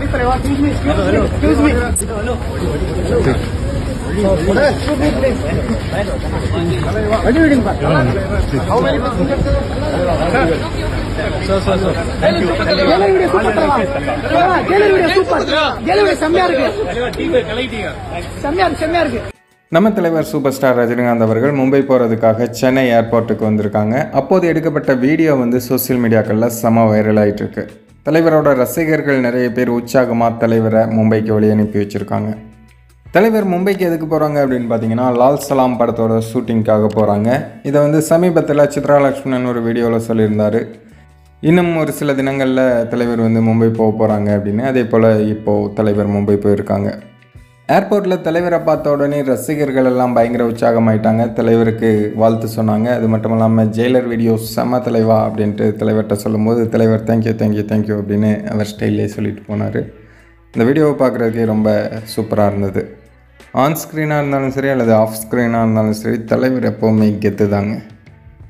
Jayalalithaa super தலைவா தலைவா, Jayalalithaa super Jayalalithaa செம்மையா இருக்கு செம்மையா இருக்கு செம்மையா இருக்கு நம்ம தலைவர் சூப்பர் ஸ்டார் ரஜினிகாந்த் அவர்கள் மும்பை போகிறதுக்காக சென்னை ஏர்போர்ட்டுக்கு வந்திருக்காங்க அப்போது எடுக்கப்பட்ட வீடியோ வந்து சோஷியல் மீடியாக்களில் செம வைரல் ஆயிட்டு இருக்கு தலைவரோட ரசிகர்கள் நிறைய பேர் உற்சாகமாக தலைவரை மும்பைக்கு வழி அனுப்பி வச்சுருக்காங்க தலைவர் மும்பைக்கு எதுக்கு போகிறாங்க அப்படின்னு பார்த்தீங்கன்னா லால் சலாம் படத்தோட ஷூட்டிங்காக போகிறாங்க இதை வந்து சமீபத்தில் சித்ரா லக்ஷ்மணன் ஒரு வீடியோவில் சொல்லியிருந்தார் இன்னும் ஒரு சில தினங்களில் தலைவர் வந்து மும்பை போக போகிறாங்க அப்படின்னு அதே போல் இப்போது தலைவர் மும்பை போயிருக்காங்க ஏர்போர்ட்டில் தலைவரை பார்த்த உடனே ரசிகர்கள் எல்லாம் பயங்கர உற்சாகமாயிட்டாங்க தலைவருக்கு வாழ்த்து சொன்னாங்க அது மட்டும் இல்லாமல் ஜெயிலர் வீடியோ செம்ம தலைவா அப்படின்ட்டு தலைவர்கிட்ட சொல்லும்போது தலைவர் தேங்க்யூ தேங்க்யூ தேங்க்யூ அப்படின்னு அவர் ஸ்டைல்லே சொல்லிட்டு போனார் இந்த வீடியோவை பார்க்குறதுக்கே ரொம்ப சூப்பராக இருந்தது ஆன் ஸ்க்ரீனாக இருந்தாலும் சரி அல்லது ஆஃப் ஸ்க்ரீனாக இருந்தாலும் சரி தலைவர் எப்போவுமே கெத்து தாங்க